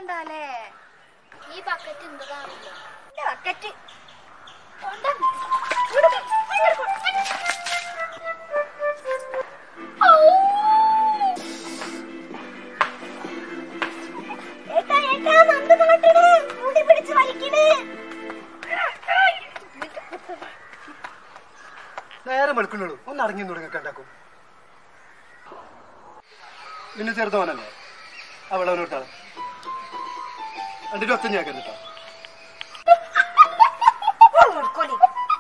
ഉണ്ടാലേ ഈ ബക്കറ്റ് എന്ത് കാണില്ല ബക്കറ്റ് ഏട്ടാ ഏട്ടാ നന്ദു കാട്ടണ് മുടി പിടിച്ച് വലിക്കണ് നേരെ വെളുക്കുന്നുള്ളൂ ഒന്ന് അടങ്ങി തുടങ്ങി ഉണ്ടാക്കും നിന്നെ ചെറുതവനല്ലേ അവളവനോട്ടാണ് എന്നിട്ട് ഒത്ത ഞാൻ കണ്ടിട്ടോ കൊടുക്കോലി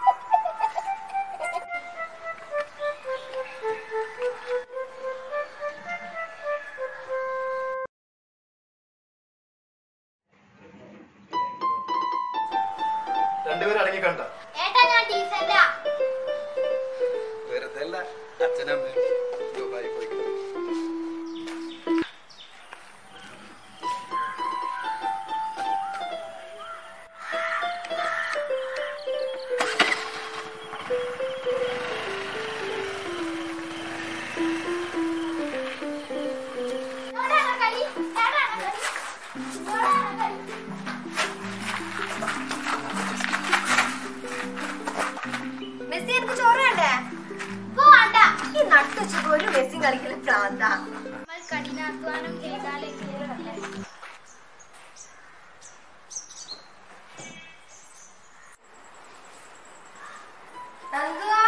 രണ്ടുപേരും അടങ്ങി കണ്ട ഏട്ടാ ഞാൻ ഡീസന്റാ വെറുതെ അല്ല അച്ഛനമ്മയും ദുബായി പോയി ഇങ്ങോട്ടാണോ കളി ഇങ്ങോട്ടാണോ കളി ഇങ്ങോട്ടാണോ കളി മെസ്സി എനിക്ക് ചോറ് വേണ്ടേ ഇപ്പൊ വേണ്ട ഈ നട്ടുച്ചക്ക് ഒരു മെസ്സി കളിക്കല് പ്രാന്താ നമ്മൾ കഠിനാധ്വാനം ചെയ്താലേ ശരിയാവില്ല. നന്ദുവാ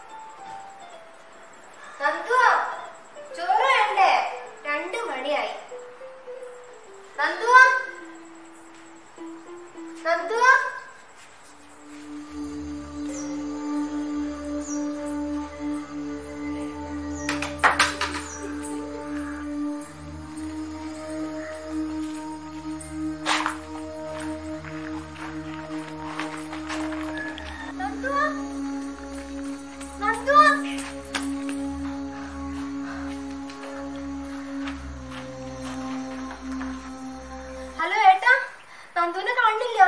നന്ദുവാ ചോറ് വേണ്ടേ രണ്ടു മണിയായി നന്ദുവാ നന്ദുവാ നന്ദുവാ നന്ദുവാ ഹലോ ഏട്ടാ നന്ദുവിനെ കാണില്ല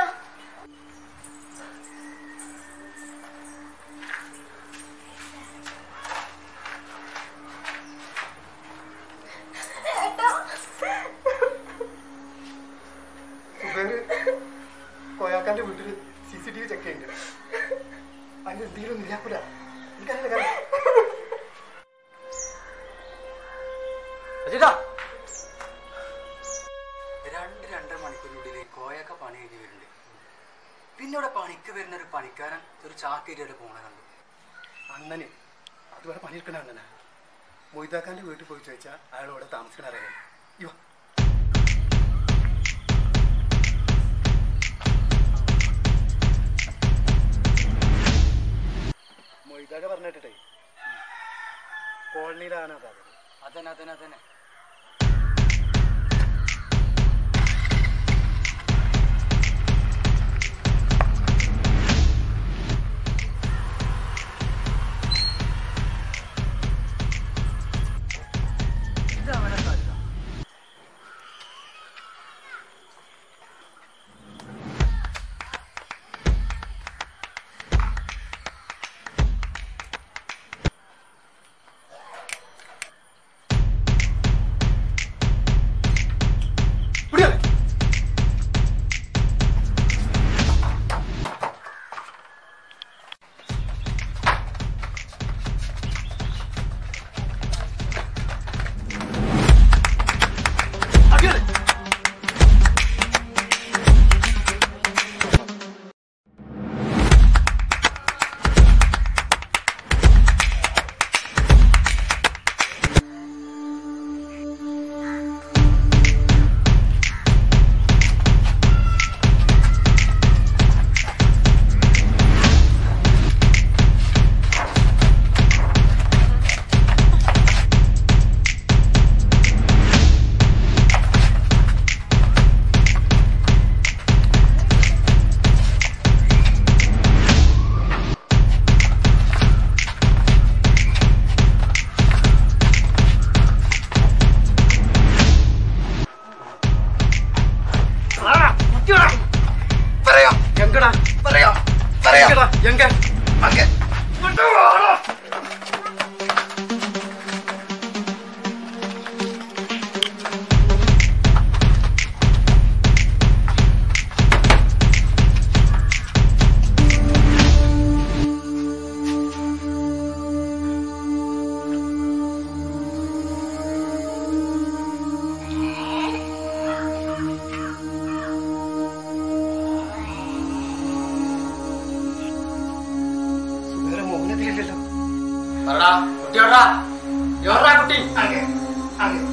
ഏട്ടാ സുബേര് കോയാക്കാന്റെ വീട്ടില് C C T V check ചെയ്യുന്നുണ്ട് അതിന്റെ എന്തെങ്കിലും ഇല്ലാക്കൂല എനിക്കറിയില്ല കാര്യം അജിതാ രണ്ട് രണ്ടര മണിക്കൂറിനുള്ളിൽ കോയൊക്കെ പണി കഴിഞ്ഞ് വരുന്നുണ്ട് പിന്നെ ഇവിടെ പണിക്ക് വരുന്ന ഒരു പണിക്കാരൻ ഒരു ചാക്കേരിയുടെ പോണ കണ്ടു അണ്ണന് അതുവരെ പണിയെടുക്കണ അണ്ണനാ മൊയ്താക്കാന്റെ വീട്ടിൽ പോയി ചോദിച്ചാൽ അയാൾ ഇവിടെ താമസിക്കണ അറിയാം ഇവ മൊയ്താക്ക പറഞ്ഞിട്ടേ കോളനിയിലാണ് അതാ അതന്നെ അതന്നെ അതന്നെ ഇത് അവനെ സാധ്യത പിടിയാലെ. അടിയാലെ. പറയാം എങ്കടാ പറയാം പറയാം എങ്ക അങ്ങ പറടാ കുട്ടി എവിടാ എവിടാ കുട്ടി അങ്ങ് അങ്ങ്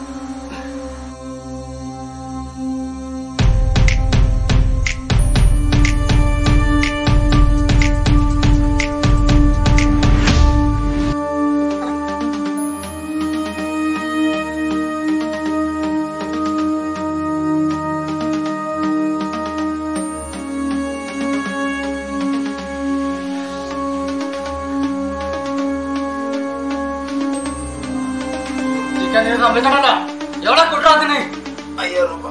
ചിക്കൻ സംഭവിക്കണല്ലോ എവിടെ കുട്ടാത്തിന് അയ്യായിരം രൂപ